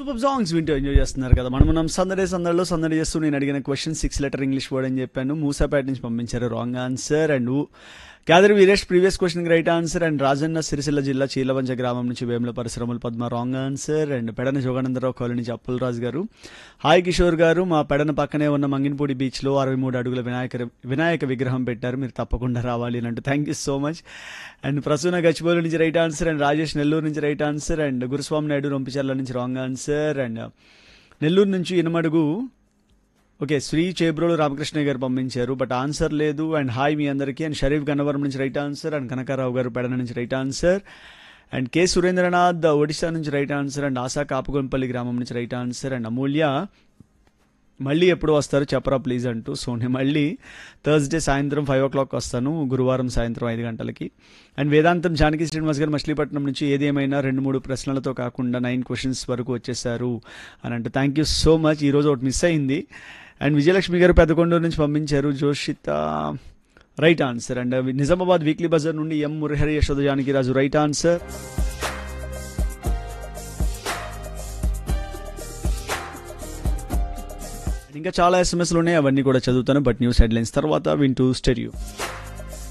super songs వింటూ enjoy చేస్తున్నారు కదా మనం మనం సందడే సందడిలో సందడి చేస్తూ నేను అడిగిన question six letter English word అని చెప్పాను మూసాపేట నుంచి పంపించారు wrong answer and Khader Veeresh previous question right answer and Rajanna Sircilla జిల్లా చీలవంచ గ్రామం నుంచి వేముల పరిశ్రమలు Padma wrong answer and Pedana Joganandarao colony నుంచి అప్పులరాజు గారు హాయ్ కిషోర్ గారు మా పెడన పక్కనే ఉన్న మంగినపూడి బీచ్లో అరవై మూడు అడుగుల వినాయక వినాయక విగ్రహం పెట్టారు మీరు తప్పకుండా రావాలి అని అంటూ thank you so much and Prasuna Gachibowli నుంచి right answer and Rajesh Nellore నుంచి right answer and Guruswamy Naidu Rompicherla నుంచి రాంగ్ ఆన్సర్ అండ్ నెల్లూరు నుంచి ఇనమడుగు ఓకే శ్రీ చేబ్రోలు రామకృష్ణ గారు పంపించారు బట్ ఆన్సర్ లేదు అండ్ హాయ్ మీ అందరికీ అండ్ షరీఫ్ గన్నవరం నుంచి రైట్ ఆన్సర్ అండ్ కనకారావు గారు పెడన నుంచి right answer and K Surendranath Odisha నుంచి right answer and Asha Kapugompalli గ్రామం నుంచి రైట్ ఆన్సర్ అండ్ అమూల్య మళ్ళీ ఎప్పుడు వస్తారు చెప్పరా ప్లీజ్ అంటూ సో నేను మళ్ళీ థర్స్డే సాయంత్రం ఫైవ్ ఓ క్లాక్ వస్తాను గురువారం సాయంత్రం ఐదు గంటలకి అండ్ వేదాంతం జానకి శ్రీనివాస్ గారు మచిలీపట్నం నుంచి ఏది ఏమైనా రెండు మూడు ప్రశ్నలతో కాకుండా నైన్ క్వశ్చన్స్ వరకు వచ్చేసారు అని అంటే థ్యాంక్ యూ సో మచ్ ఈరోజు ఒకటి మిస్ అయింది అండ్ విజయలక్ష్మి గారు పెద్దకొండూరు నుంచి పంపించారు Joshitha right answer and Nizamabad weekly bazaar నుండి M Murahari Yashoda Janaki Raju right answer ఇంకా చాలా ఎస్ఎంఎస్లు ఉన్నాయి అవన్నీ కూడా చదువుతాను బట్ న్యూస్ హెడ్లైన్స్ తర్వాత వింటూ స్టెరియో